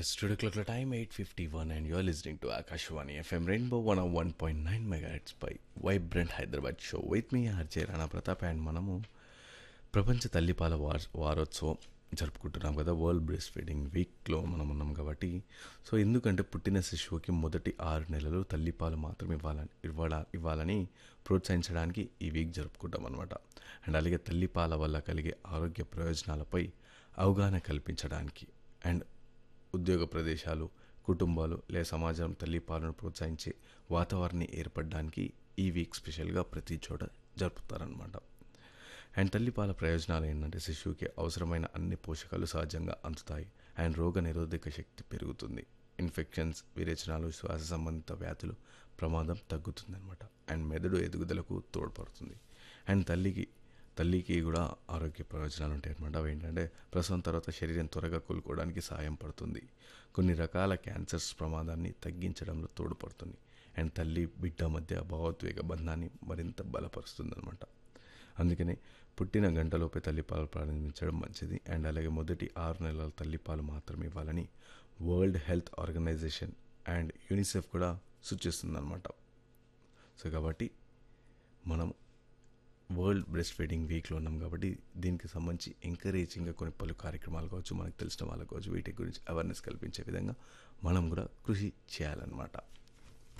Yes, studio clock time 8:51 and you're listening to Akashwani FM Rainbow 101.9 megahertz by Vibrant Hyderabad show with me RJ Rana Pratap and మనము ప్రపంచ తల్లిపాల war వారోత్సవం జరుపుకుంటున్నాం కదా world breast feeding వీక్లో మనం ఉన్నాం కాబట్టి సో ఎందుకంటే పుట్టిన శిశువుకి మొదటి ఆరు నెలలు తల్లిపాలు మాత్రమే ఇవ్వాలని ఇవ్వడా ఇవ్వాలని ప్రోత్సహించడానికి ఈ వీక్ జరుపుకుంటాం అనమాట అండ్ అలాగే తల్లిపాల వల్ల కలిగే ఆరోగ్య ప్రయోజనాలపై అవగాహన కల్పించడానికి అండ్ ఉద్యోగ ప్రదేశాలు కుటుంబాలు లేదా సమాజం తల్లిపాలను ప్రోత్సహించే వాతావరణం ఏర్పడడానికి ఈ వీక్ స్పెషల్గా ప్రతి చోట జరుపుతారనమాట అండ్ తల్లిపాల ప్రయోజనాలు ఏంటంటే శిశువుకి అవసరమైన అన్ని పోషకాలు సహజంగా అందుతాయి అండ్ రోగ నిరోధక శక్తి పెరుగుతుంది ఇన్ఫెక్షన్స్ విరేచనాలు శ్వాస సంబంధిత వ్యాధులు ప్రమాదం తగ్గుతుందన్నమాట అండ్ మెదడు ఎదుగుదలకు తోడ్పడుతుంది అండ్ తల్లికి తల్లికి కూడా ఆరోగ్య ప్రయోజనాలు ఉంటాయి అనమాట అవి ఏంటంటే ప్రసవం తర్వాత శరీరం త్వరగా కోలుకోవడానికి సహాయం పడుతుంది కొన్ని రకాల క్యాన్సర్స్ ప్రమాదాన్ని తగ్గించడంలో తోడ్పడుతుంది అండ్ తల్లి బిడ్డ మధ్య భావోద్వేగ బంధాన్ని మరింత బలపరుస్తుంది అనమాట అందుకనే పుట్టిన గంటలోపే తల్లిపాలు ప్రారంభించడం మంచిది అండ్ అలాగే మొదటి ఆరు నెలల తల్లిపాలు మాత్రమే ఇవ్వాలని World Health Organization and UNICEF కూడా సూచిస్తుంది అనమాట సో కాబట్టి మనం వరల్డ్ బ్రెస్ట్ ఫీడింగ్ వీక్లో ఉన్నాం కాబట్టి దీనికి సంబంధించి ఎంకరేజింగ్గా కొన్ని పలు కార్యక్రమాలు కావచ్చు మనకు తెలిసిన వాళ్ళకు కావచ్చు వీటి గురించి అవేర్నెస్ కల్పించే విధంగా మనం కూడా కృషి చేయాలన్నమాట